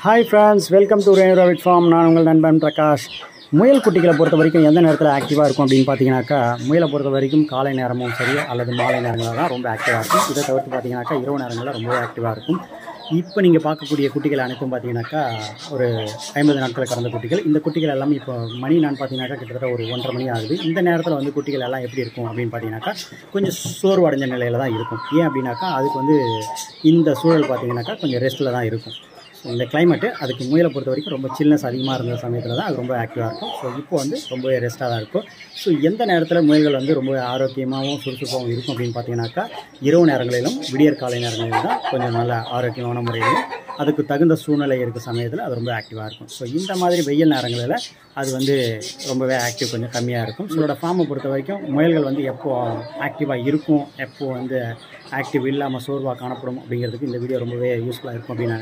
hi friends welcome to ரேவராவிட் farm நான் உங்கள் நண்பன் பிரகாஷ் முயல் குட்டிகளை பொறுத்த வரைக்கும் எந்த நேரத்தில் ஆக்டிவாக இருக்கும் அப்படின்னு பார்த்தீங்கன்னாக்கா முயலை பொறுத்த வரைக்கும் காலை நேரமும் சரி அல்லது மாலை நேரங்களில் தான் ரொம்ப ஆக்டிவாக இருக்கும் இதை தவிர்த்து பார்த்தீங்கன்னாக்கா இரவு நேரங்களில் ரொம்பவே ஆக்டிவாக இருக்கும் இப்போ நீங்கள் பார்க்கக்கூடிய குட்டிகள் அனைத்தும் பார்த்தீங்கன்னாக்கா ஒரு ஐம்பது நாட்கள் கடந்த குட்டிகள் இந்த குட்டிகள் எல்லாமே இப்போ மணி நான் பார்த்தீங்கன்னாக்கா கிட்டத்தட்ட ஒரு ஒன்றரை மணி ஆகுது இந்த நேரத்தில் வந்து குட்டிகள் எல்லாம் எப்படி இருக்கும் அப்படின்னு பார்த்தீங்கன்னாக்கா கொஞ்சம் சோர்வடைஞ்ச நிலையில் தான் இருக்கும் ஏன் அப்படின்னாக்கா அதுக்கு வந்து இந்த சூழல் பார்த்தீங்கன்னாக்கா கொஞ்சம் ரெஸ்ட்டில் தான் இருக்கும் ஸோ இந்த climate அதுக்கு முயலை பொறுத்த வரைக்கும் ரொம்ப சில்னஸ் அதிகமாக இருந்த சமயத்தில் தான் அது ரொம்ப ஆக்டிவாக இருக்கும் ஸோ இப்போ வந்து ரொம்பவே ரெஸ்ட்டாக தான் இருக்கும் ஸோ எந்த நேரத்தில் முயல்கள் வந்து ரொம்ப ஆரோக்கியமாகவும் சுறுசுறுப்பாகவும் இருக்கும் அப்படின்னு பார்த்தீங்கன்னாக்கா இரவு நேரங்களிலும் விடியற் காலை நேரங்களிலும் தான் கொஞ்சம் நல்ல ஆரோக்கியமான முறையிலும் அதுக்கு தகுந்த சூழ்நிலை இருக்க சமயத்தில் அது ரொம்ப ஆக்டிவாக இருக்கும் ஸோ இந்த மாதிரி வெயில் நேரங்களில் அது வந்து ரொம்பவே ஆக்டிவ் கொஞ்சம் கம்மியாக இருக்கும் உங்களோட ஃபார்மை பொறுத்த வரைக்கும் முயல்கள் வந்து எப்போ ஆக்டிவாக இருக்கும் எப்போ வந்து ஆக்டிவ் இல்லாமல் சோர்வாக காணப்படும் அப்படிங்கிறதுக்கு இந்த வீடியோ ரொம்பவே யூஸ்ஃபுல்லாக இருக்கும் அப்படின்னு நான்